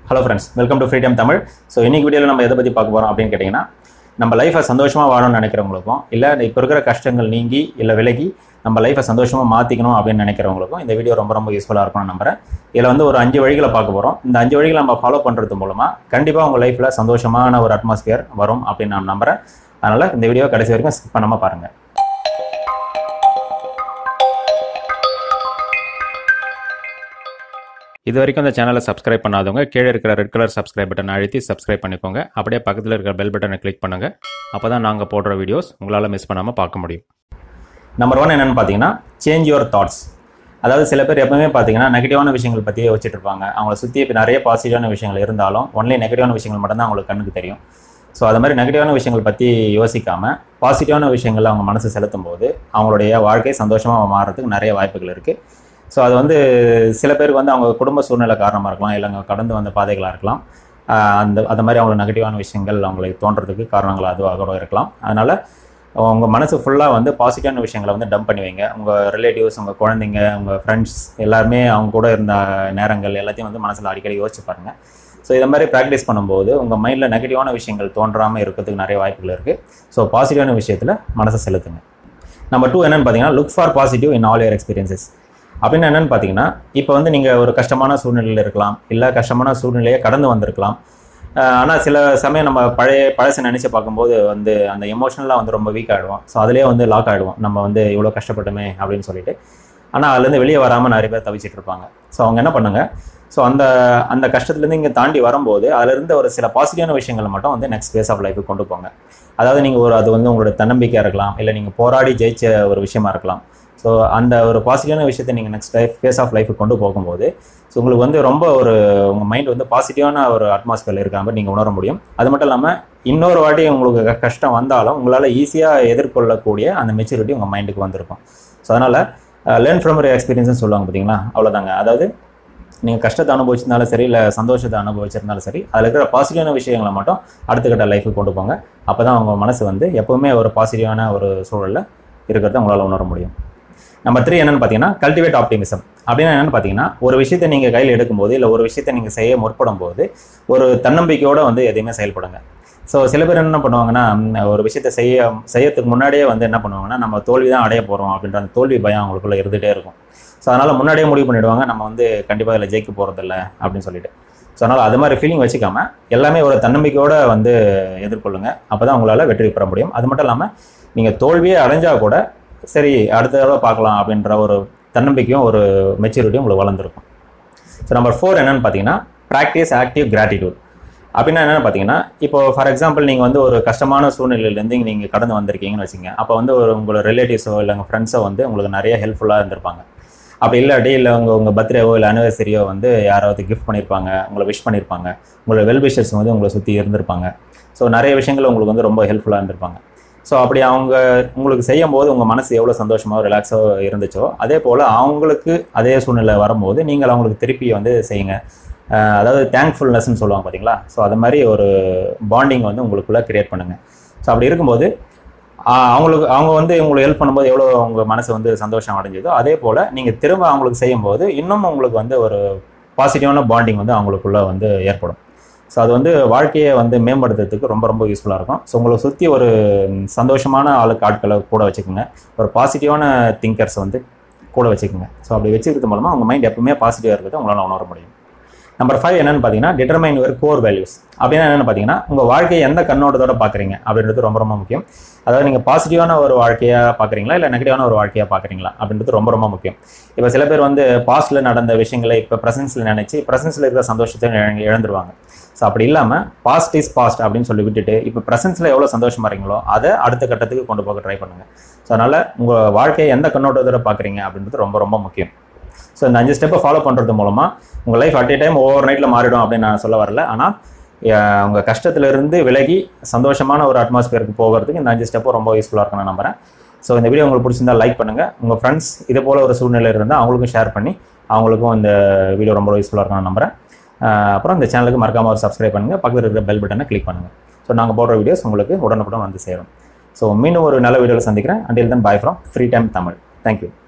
hello friends welcome to freedom Tamil so இன்னைக்கு வீடியோவில் நம்ம எதை பற்றி பார்க்க போகிறோம் அப்படின்னு கேட்டிங்கன்னா நம்ம லைஃப்பை சந்தோஷமாக வாழணும்னு நினைக்கிறவங்களுக்கும் இல்லை இப்போ இருக்கிற கஷ்டங்கள் நீங்கி இல்லை விலகி நம்ம லைஃப்பை சந்தோஷமாக மாற்றிக்கணும் அப்படின்னு நினைக்கிறவங்களுக்கும் இந்த வீடியோ ரொம்ப ரொம்ப யூஸ்ஃபுல்லாக இருக்கும்னு நம்புறேன் இதில் வந்து ஒரு அஞ்சு வழிகளை பார்க்க போகிறோம் இந்த அஞ்சு வழிகளை நம்ம ஃபாலோ பண்ணுறது மூலமாக கண்டிப்பாக உங்கள் லைஃப்பில் சந்தோஷமான ஒரு அட்மாஸ்பியர் வரும் அப்படின்னு நான் நம்புறேன் அதனால் இந்த வீடியோ கடைசி வரைக்கும் ஸ்கிப் பண்ணாமல் பாருங்கள் இது வரைக்கும் இந்த சேனலை சப்ஸ்கிரைப் பண்ணாதவங்க கீழே இருக்கிற ரெட் கலர் சப்ஸ்கிரைப் பட்டன் அழுத்தி சப்ஸ்கிரைப் பண்ணிக்கோங்க அப்படியே பக்கத்தில் இருக்கிற பெல் பட்டனை கிளிக் பண்ணுங்கள் அப்போ தான் நாங்கள் போடுற வீடியோஸ் உங்களால் மிஸ் பண்ணாமல் பார்க்க முடியும் நம்பர் ஒன் என்னென்னு பார்த்தீங்கன்னா சேஞ்ச் யுவர் தாட்ஸ் அதாவது சில பேர் எப்பவுமே பார்த்தீங்கன்னா நெகட்டிவான விஷயங்கள் பற்றியே வச்சுட்டு இருப்பாங்க அவங்கள சுற்றி இப்போ நிறைய பாசிட்டிவான விஷயங்கள் இருந்தாலும் ஒன்லி நெகட்டிவான விஷயங்கள் மட்டும்தான் அவங்களுக்கு கண்ணுக்கு தெரியும் ஸோ அது மாதிரி நெகட்டிவான விஷயங்கள் பற்றி யோசிக்காமல் பாசிட்டிவான விஷயங்கள் அவங்க மனசு செலுத்தும் போது அவங்களுடைய வாழ்க்கை சந்தோஷமாக மாறுறதுக்கு நிறைய வாய்ப்புகள் இருக்குது ஸோ அது வந்து சில பேருக்கு வந்து அவங்க குடும்ப சூழ்நிலை காரணமாக இருக்கலாம் இல்லை அவங்க கடந்து வந்த பாதைகளாக இருக்கலாம் ஆஹ் அந்த அந்த மாதிரி அவங்களுக்கு நெகட்டிவான விஷயங்கள் அவங்களுக்கு தோன்றதுக்கு காரணங்கள் அதுவாக கூட இருக்கலாம் அதனால் உங்கள் மனசு ஃபுல்லாக வந்து பாசிட்டிவான விஷயங்களை வந்து டம்ப் பண்ணி வைங்க உங்கள் ரிலேட்டிவ்ஸ் உங்கள் குழந்தைங்க உங்கள் ஃப்ரெண்ட்ஸ் எல்லாருமே அவங்க கூட இருந்த நேரங்கள் எல்லாத்தையும் வந்து மனசில் அடிக்கடி யோசிச்சு பாருங்கள் ஸோ இதை மாதிரி ப்ராக்டிஸ் பண்ணும்போது உங்கள் மைண்டில் நெகட்டிவான விஷயங்கள் தோன்றாமல் இருக்கிறதுக்கு நிறைய வாய்ப்புகள் இருக்குது ஸோ பாசிட்டிவான விஷயத்தில் மனசை செலுத்துங்க நம்பர் டூ என்னென்னு பார்த்தீங்கன்னா look for positive in all your experiences அப்படின்னு என்னென்னு பார்த்தீங்கன்னா இப்போ வந்து நீங்கள் ஒரு கஷ்டமான சூழ்நிலையில் இருக்கலாம் இல்லை கஷ்டமான சூழ்நிலையை கடந்து வந்திருக்கலாம் ஆனால் சில சமயம் நம்ம பழைய பழசை நினச்சி பார்க்கும்போது வந்து அந்த எமோஷனலாக வந்து ரொம்ப வீக் ஆகிடுவோம் ஸோ அதுலேயே வந்து லாக் ஆகிடுவோம் நம்ம வந்து இவ்வளோ கஷ்டப்பட்டோமே அப்படின்னு சொல்லிட்டு ஆனால் அதுலேருந்து வெளியே வராமல் நிறைய பேர் தவிச்சிட்டு இருப்பாங்க ஸோ அவங்க என்ன பண்ணுங்க ஸோ அந்த அந்த கஷ்டத்துலேருந்து இங்கே தாண்டி வரும்போது அதுலேருந்து ஒரு சில பாசிட்டிவான விஷயங்களை மட்டும் வந்து நெக்ஸ்ட் ஃபேஸ் ஆஃப் லைஃபுக்கு கொண்டு போங்க அதாவது நீங்கள் ஒரு அது வந்து உங்களோட தன்னம்பிக்கையாக இருக்கலாம் இல்லை நீங்கள் போராடி ஜெயிச்ச ஒரு விஷயமா இருக்கலாம் ஸோ அந்த ஒரு பாசிட்டிவான விஷயத்தை நீங்கள் நெக்ஸ்ட் லைஃப் ஃபேஸ் ஆஃப் லைஃபுக்கு கொண்டு போகும்போது ஸோ உங்களுக்கு வந்து ரொம்ப ஒரு உங்கள் மைண்ட் வந்து பாசிட்டிவான ஒரு அட்மாஸ்பியர் இருக்கிற மாதிரி நீங்கள் உணர முடியும் அது மட்டும் இல்லாமல் இன்னொரு வாட்டி உங்களுக்கு க- கஷ்டம் வந்தாலும் உங்களால் ஈஸியாக எதிர்கொள்ளக்கூடிய அந்த மெச்சூரிட்டி உங்கள் மைண்டுக்கு வந்திருக்கும் ஸோ அதனால் லேர்ன் ஃப்ரம் ஒரு எக்ஸ்பீரியன்ஸ்னு சொல்லுவாங்க பார்த்தீங்களா அவ்வளோதாங்க அதாவது நீங்கள் கஷ்டத்தை அனுபவிச்சிருந்தாலும் சரி இல்லை சந்தோஷத்தை அனுபவிச்சிருந்தாலும் சரி அதில் இருக்கிற பாசிட்டிவான விஷயங்களை மட்டும் அடுத்த கட்ட லைஃபுக்கு கொண்டு போங்க அப்போ தான் உங்கள் மனசு வந்து எப்போவுமே ஒரு பாசிட்டிவான ஒரு சூழலில் இருக்கிறத உங்களால் உணர முடியும் நம்பர் த்ரீ என்னன்னு பார்த்தீங்கன்னா கல்டிவேட் ஆப்டிமிசம் அப்படின்னா என்னன்னு பார்த்தீங்கன்னா ஒரு விஷயத்தை நீங்கள் கையில் எடுக்கும்போது இல்லை ஒரு விஷயத்தை நீங்கள் செய்ய முற்படும் போது ஒரு தன்னம்பிக்கையோட வந்து எதையுமே செயல்படுங்க ஸோ சில பேர் என்ன பண்ணுவாங்கன்னா ம், ஒரு விஷயத்தை செய்ய செய்யறதுக்கு முன்னாடியே வந்து என்ன பண்ணுவாங்கன்னா நம்ம தோல்வி தான் அடைய போகிறோம் அப்படின்ற அந்த தோல்வி பயம் அவங்களுக்குள்ள இருந்துகிட்டே இருக்கும் ஸோ அதனால் முன்னாடியே முடிவு பண்ணிடுவாங்க நம்ம வந்து கண்டிப்பாக இதில் ஜெயிக்க போகிறதில்ல அப்படின்னு சொல்லிட்டு ஸோ அதனால் அது மாதிரி ஃபீலிங் வச்சுக்காம எல்லாமே ஒரு தன்னம்பிக்கையோட வந்து எதிர்கொள்ளுங்க அப்போ தான் உங்களால் வெற்றி பெற முடியும் அது மட்டும் இல்லாமல் நீங்கள் தோல்வியே அடைஞ்சால் கூட சரி அடுத்த தடவை பார்க்கலாம் அப்படின்ற ஒரு தன்னம்பிக்கையும் ஒரு மெச்சூரிட்டியும் உங்களுக்கு வளர்ந்துருக்கும் ஸோ நம்பர் ஃபோர் என்னன்னு பார்த்தீங்கன்னா ப்ராக்டிஸ் ஆக்டிவ் கிராட்டிடியூட் அப்படின்னா என்னென்னு பார்த்தீங்கன்னா இப்போ ஃபார் எக்ஸாம்பிள் நீங்கள் வந்து ஒரு கஷ்டமான சூழ்நிலையிலேருந்து நீங்கள் கடந்து வந்திருக்கீங்கன்னு வச்சுங்க அப்போ வந்து ஒரு உங்களோட ரிலேட்டிவ்ஸோ இல்லை உங்கள் ஃப்ரெண்ட்ஸோ வந்து உங்களுக்கு நிறைய ஹெல்ப்ஃபுல்லாக இருந்திருப்பாங்க அப்படி இல்லாட்டி இல்லை உங்கள் உங்கள் பர்த்டேவோ இல்லை அனிவர்சரியோ வந்து யாராவது கிஃப்ட் பண்ணியிருப்பாங்க உங்களை விஷ் பண்ணியிருப்பாங்க உங்களோட வெல் விஷர்ஸ் வந்து உங்களை சுற்றி இருந்திருப்பாங்க ஸோ நிறைய விஷயங்கள் உங்களுக்கு வந்து ரொம்ப ஹெல்ப்ஃபுல்லாக இருந்திருப்பாங்க ஸோ அப்படி அவங்க உங்களுக்கு செய்யும் போது உங்கள் மனசு எவ்வளோ சந்தோஷமாக ரிலாக்ஸாக இருந்துச்சோ அதே போல் அவங்களுக்கு அதே சூழ்நிலை வரும்போது நீங்கள் அவங்களுக்கு திருப்பி வந்து செய்யுங்க அஹ் அதாவது தேங்க்ஃபுல்னஸ்ன்னு சொல்லுவாங்க பார்த்தீங்களா ஸோ அது மாதிரி ஒரு பாண்டிங் வந்து உங்களுக்குள்ளே கிரியேட் பண்ணுங்கள் ஸோ அப்படி இருக்கும்போது ஆஹ் அவங்களுக்கு அவங்க வந்து உங்களுக்கு ஹெல்ப் பண்ணும்போது எவ்வளோ உங்க மனசு வந்து சந்தோஷம் அடைஞ்சதோ அதே போல் நீங்கள் திரும்ப அவங்களுக்கு செய்யும்போது இன்னும் உங்களுக்கு வந்து ஒரு பாசிட்டிவான பாண்டிங் வந்து அவங்களுக்குள்ள வந்து ஏற்படும் ஸோ அது வந்து வாழ்க்கையை வந்து மேம்படுத்துறதுக்கு ரொம்ப ரொம்ப யூஸ்ஃபுல்லாக இருக்கும் ஸோ உங்களை சுற்றி ஒரு ம், சந்தோஷமான ஆளுக்கு ஆட்களை கூட வச்சுக்கோங்க ஒரு பாசிட்டிவான திங்கர்ஸ் வந்து கூட வச்சுக்கோங்க ஸோ அப்படி வச்சுக்கிறது மூலமாக உங்கள் மைண்ட் எப்பவுமே பாசிட்டிவாக இருக்கிறது உங்களால் உணர முடியும் நம்பர் ஃபைவ் என்னன்னு பார்த்தீங்கன்னா டிட்டர்மைன் யுவர் கோர் வேல்யூஸ் அப்படின்னா என்னன்னு பார்த்தீங்கன்னா உங்கள் வாழ்க்கையை எந்த கண்ணோட்டத்தோட பார்க்குறீங்க அப்படின்றது ரொம்ப ரொம்ப முக்கியம் அதாவது நீங்கள் பாசிட்டிவான ஒரு வாழ்க்கையாக பார்க்குறீங்களா இல்லை நெகட்டிவான ஒரு வாழ்க்கையாக பார்க்குறீங்களா அப்படின்றது ரொம்ப ரொம்ப முக்கியம் இப்போ சில பேர் வந்து பாஸ்ட்டில் நடந்த விஷயங்களை இப்போ ப்ரெசன்ஸில் நினச்சி ப்ரெசன்ஸில் இருக்கிற சந்தோஷத்தை இழந்து- இழந்துருவாங்க ஸோ அப்படி இல்லாமல் பாஸ்ட் இஸ் பாஸ்ட் அப்படின்னு சொல்லி விட்டுட்டு இப்போ ப்ரெசன்ஸில் எவ்வளோ சந்தோஷமா இருக்கீங்களோ அதை அடுத்த கட்டத்துக்கு கொண்டு போக ட்ரை பண்ணுங்கள் ஸோ அதனால் உங்கள் வாழ்க்கையை எந்த கண்ணோட்டத்தோட பார்க்குறீங்க அப்படின்றது ரொம்ப ரொம்ப முக்கியம் ஸோ இந்த அஞ்சு ஸ்டெப்பை ஃபாலோ பண்ணுறது மூலமாக உங்கள் life at a time over நைட்டில் மாறிடும் அப்படின்னு நான் சொல்ல வரல ஆனால் அஹ், உங்க கஷ்டத்திலிருந்து விலகி சந்தோஷமான ஒரு அட்மாஸ்பியருக்கு போகிறதுக்கு இந்த அஞ்சு ஸ்டெப்பும் ரொம்ப யூஸ்ஃபுல்லாக இருக்கும் நான் நம்புறேன் ஸோ இந்த வீடியோ உங்களுக்கு பிடிச்சிருந்தா லைக் பண்ணுங்கள் உங்கள் ஃப்ரெண்ட்ஸ் இதே போல் ஒரு சூழ்நிலை இருந்தால் அவங்களுக்கும் ஷேர் பண்ணி அவங்களுக்கும் இந்த வீடியோ ரொம்ப யூஸ்ஃபுல்லாக இருக்கும் நான் நம்புறேன் அஹ், அப்புறம் இந்த சேனலுக்கு மறக்காம ஒரு சப்ஸ்கிரைப் பண்ணுங்கள் பக்கத்தில் இருக்கிற பெல் பட்டனை கிளிக் பண்ணுங்கள் ஸோ நாங்கள் போடுற வீடியோஸ் உங்களுக்கு உடனுக்குடன் வந்து சேரும் ஸோ மீண்டும் ஒரு நல்ல வீடியோவில் சந்திக்கிறேன் until then bye from free time Tamil thank you